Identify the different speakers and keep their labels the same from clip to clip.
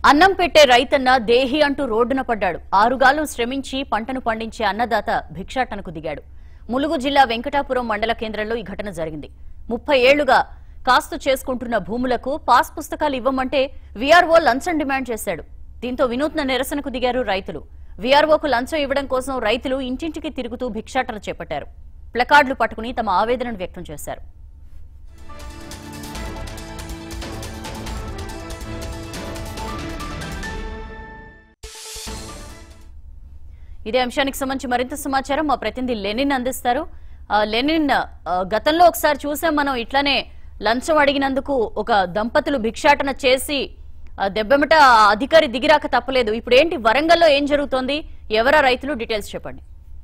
Speaker 1: అన్నం పెట్టే రైతన్న దేహి అంటూ రోడ్డున పడ్డాడు ఆరుగాలం శ్రమించి పంటను పండించే అన్నదాత భిక్షాటనకు దిగాడు ములుగు జిల్లా వెంకటాపురం మండల కేంద్రంలో ఈ ఘటన జరిగింది ముప్పై ఏళ్లుగా కాస్తు చేసుకుంటున్న భూములకు పాస్ పుస్తకాలు ఇవ్వమంటే వీఆర్ఓ లంచం డిమాండ్ చేశాడు దీంతో వినూత్న నిరసనకు దిగారు రైతులు వీఆర్ఓకు లంచం ఇవ్వడం కోసం రైతులు ఇంటింటికి తిరుగుతూ భిక్షాటన చేపట్టారు ప్లకార్డులు పట్టుకుని తమ ఆవేదనను వ్యక్తం చేశారు ఇదే అంశానికి సంబంధించి మరింత సమాచారం మా ప్రతినిధి లెనిన్ అందిస్తారు ఆ, లెనిన్ ఆ, గతంలో ఒకసారి చూసాం మనం ఇట్లానే లంచం అడిగినందుకు ఒక దంపతులు భిక్షాటన చేసి ఆ, దెబ్బెమట ఆ అధికారి దిగిరాక తప్పలేదు ఇప్పుడు ఏంటి వరంగల్లో ఏం జరుగుతోంది ఎవరా రైతులు డీటెయిల్స్ చెప్పండి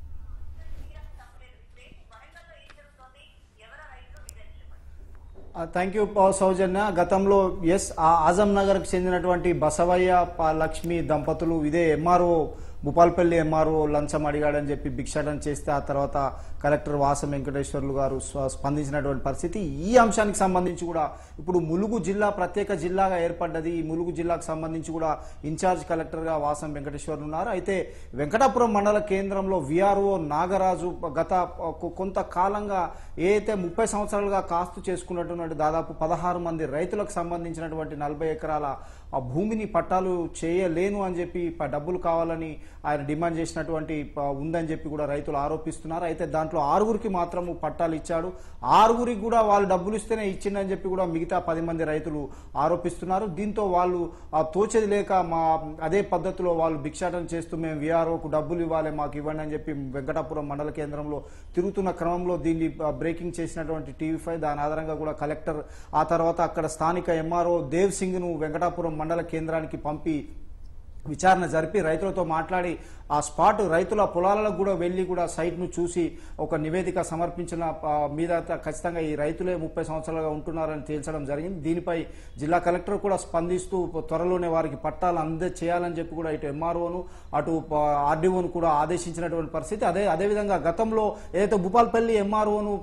Speaker 2: థ్యాంక్ యూ సౌజన్య గతంలో ఎస్ ఆజం నగర్కు చెందినటువంటి బసవయ్య ప- లక్ష్మి దంపతులు ఇదే ఎంఆర్ఓ భూపాల్పల్లి ఎంఆర్ఓ లంచం అడిగాడని చెప్పి భిక్షాటన చేస్తే ఆ తర్వాత కలెక్టర్ వాసం వెంకటేశ్వర్లు గారు స్వ- స్పందించినటువంటి పరిస్థితి ఈ అంశానికి సంబంధించి కూడా ఇప్పుడు ములుగు జిల్లా ప్రత్యేక జిల్లాగా ఏర్పడ్డది ఈ ములుగు జిల్లాకు సంబంధించి కూడా ఇన్ఛార్జ్ కలెక్టర్గా వాసం వెంకటేశ్వర్లు ఉన్నారు అయితే వెంకటాపురం మండల కేంద్రంలో విఆర్ఓ నాగరాజు గత కొ- కొంతకాలంగా ఏదైతే ముప్పై సంవత్సరాలుగా కాస్తు చేసుకున్నటువంటి దాదాపు పదహారు మంది రైతులకు సంబంధించినటువంటి నలభై ఎకరాల ఆ భూమిని పట్టాలు చేయలేను అని చెప్పి ప- డబ్బులు కావాలని ఆయన డిమాండ్ చేసినటువంటి ప- ఉందని చెప్పి కూడా రైతులు ఆరోపిస్తున్నారు అయితే దాంట్లో ఆరుగురికి మాత్రము పట్టాలు ఇచ్చాడు ఆరుగురికి కూడా వాళ్ళు డబ్బులు ఇస్తేనే ఇచ్చిందని చెప్పి కూడా మిగతా పది మంది రైతులు ఆరోపిస్తున్నారు దీంతో వాళ్ళు ఆ తోచేది లేక మా అదే పద్ధతిలో వాళ్ళు భిక్షాటన చేస్తూ మేము విఆర్ఓకు డబ్బులు ఇవ్వాలి మాకు ఇవ్వండి అని చెప్పి వెంకటాపురం మండల కేంద్రంలో తిరుగుతున్న క్రమంలో దీన్ని ఆ, బ్రేకింగ్ చేసినటువంటి టీవీ ఫైవ్ దాని ఆధారంగా కూడా కలెక్టర్ ఆ తర్వాత అక్కడ స్థానిక ఎంఆర్ఓ దేవ్ సింగ్ ను వెంకటాపురం మండల కేంద్రానికి పంపి విచారణ జరిపి రైతులతో మాట్లాడి ఆ స్పాట్ రైతుల పొలాలకు కూడా వెళ్లి కూడా సైట్ ను చూసి ఒక నివేదిక సమర్పించిన ఆ, మీద ఖచ్చితంగా ఈ రైతులే ముప్పై సంవత్సరాలుగా ఉంటున్నారని తేల్చడం జరిగింది దీనిపై జిల్లా కలెక్టర్ కూడా స్పందిస్తూ త్వరలోనే వారికి పట్టాలు అందే చేయాలని చెప్పి కూడా ఇటు ఎంఆర్ఓను అటు ఆర్డీఓను కూడా ఆదేశించినటువంటి పరిస్థితి అదే అదేవిధంగా గతంలో ఏదైతే భూపాల్పల్లి ఎంఆర్ఓను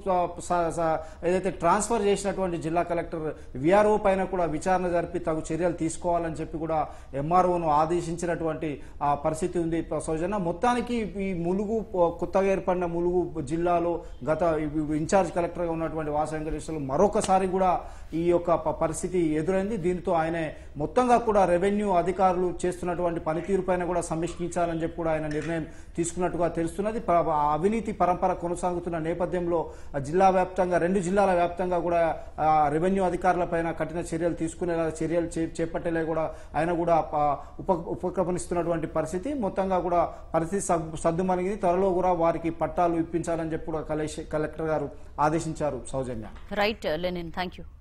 Speaker 2: ఏదైతే ట్రాన్స్ఫర్ చేసినటువంటి జిల్లా కలెక్టర్ విఆర్ఓ పైన కూడా విచారణ జరిపి తగు చర్యలు తీసుకోవాలని చెప్పి కూడా ఎంఆర్ఓను ఆదేశించినటువంటి ఆ పరిస్థితి ఉంది సౌజన్య మొత్తానికి ఈ ములుగు ప- కొత్తగా ఏర్పడిన ములుగు జిల్లాలో గత ఈ- ఇన్ఛార్జ్ కలెక్టర్ గా ఉన్నటువంటి వాస వెంకటేశ్వర్లు మరొకసారి కూడా ఈ యొక్క ప- పరిస్థితి ఎదురైంది దీంతో ఆయన మొత్తంగా కూడా రెవెన్యూ అధికారులు చేస్తున్నటువంటి పనితీరు పైన కూడా సమీక్షించాలని చెప్పి కూడా ఆయన నిర్ణయం తీసుకున్నట్టుగా తెలుస్తున్నది ప- ఆ అవినీతి పరంపర కొనసాగుతున్న నేపథ్యంలో ఆ జిల్లా వ్యాప్తంగా రెండు జిల్లాల వ్యాప్తంగా కూడా ఆ, రెవెన్యూ అధికారుల పైన కఠిన చర్యలు తీసుకునేలా చర్యలు చే- చేపట్టేలా కూడా ఆయన కూడా ఆ, ఉప ఉపక్రమణిస్తున్నటువంటి పరిస్థితి మొత్తంగా కూడా పరిస్థితి సగ్- సద్దుమణిగింది త్వరలో కూడా వారికి పట్టాలు ఇప్పించాలని చెప్పి కూడా కలెక్టర్ గారు ఆదేశించారు సౌజన్య
Speaker 1: రైట్ లెనిన్ థ్యాంక్ యూ